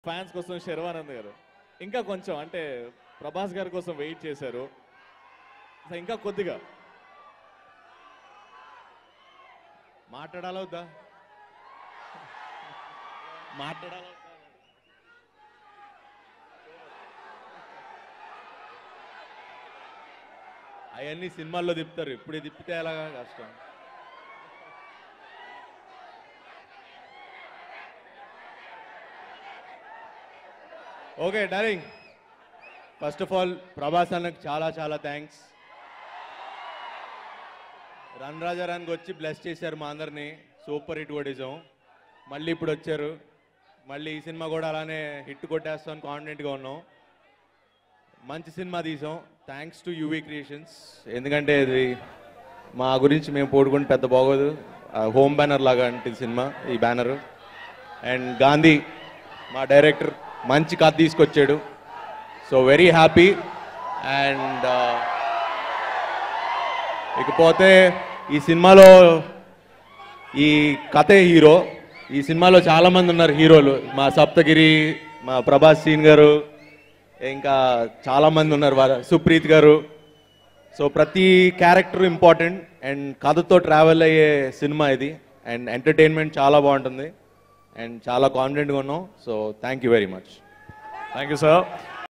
Fans కోసం శర్వానంద్ గారు ఇంకా కొంచెం అంటే ప్రభాస్ గారి కోసం వెయిట్ చేశారు అసలు ఇంకా కొద్దిగా మాట్లాడాలా వద్దా మాట్లాడాలా వద్దా? అవన్నీ సినిమాల్లో తిప్పుతారు ఇప్పుడు తిప్పితే ఎలాగా కష్టం okay darling first of all Prabhas అన్నకు చాలా చాలా థ్యాంక్స్ రన్ రాజారానికి వచ్చి బ్లెస్ చేశారు మా అందరినీ సూపర్ హిట్ కొట్టేసాం మళ్ళీ ఇప్పుడు వచ్చారు మళ్ళీ ఈ సినిమా కూడా అలానే హిట్ కొట్టేస్తామని కాన్ఫిడెంట్గా ఉన్నాం మంచి సినిమా తీసాం థ్యాంక్స్ టు యూవీ క్రియేషన్స్ ఎందుకంటే ఇది మా గురించి మేము పోడుకుంటే పెద్ద బాగోదు హోమ్ బ్యానర్ లాగా అంటే సినిమా ఈ బ్యానర్ అండ్ గాంధీ మా డైరెక్టర్ మంచి కథ తీసుకొచ్చాడు సో వెరీ హ్యాపీ అండ్ ఇకపోతే ఈ సినిమాలో ఈ కథే హీరో ఈ సినిమాలో చాలా మంది ఉన్నారు హీరోలు మా సప్తగిరి మా ప్రభాస్ సీన్ గారు ఇంకా చాలా మంది ఉన్నారు వాళ్ళ సుప్రీత్ గారు సో ప్రతి క్యారెక్టర్ ఇంపార్టెంట్ అండ్ కథతో ట్రావెల్ అయ్యే సినిమా ఇది అండ్ ఎంటర్టైన్మెంట్ చాలా బాగుంటుంది అండ్ చాలా కాన్ఫిడెంట్గా ఉన్నాం so thank you very much thank you sir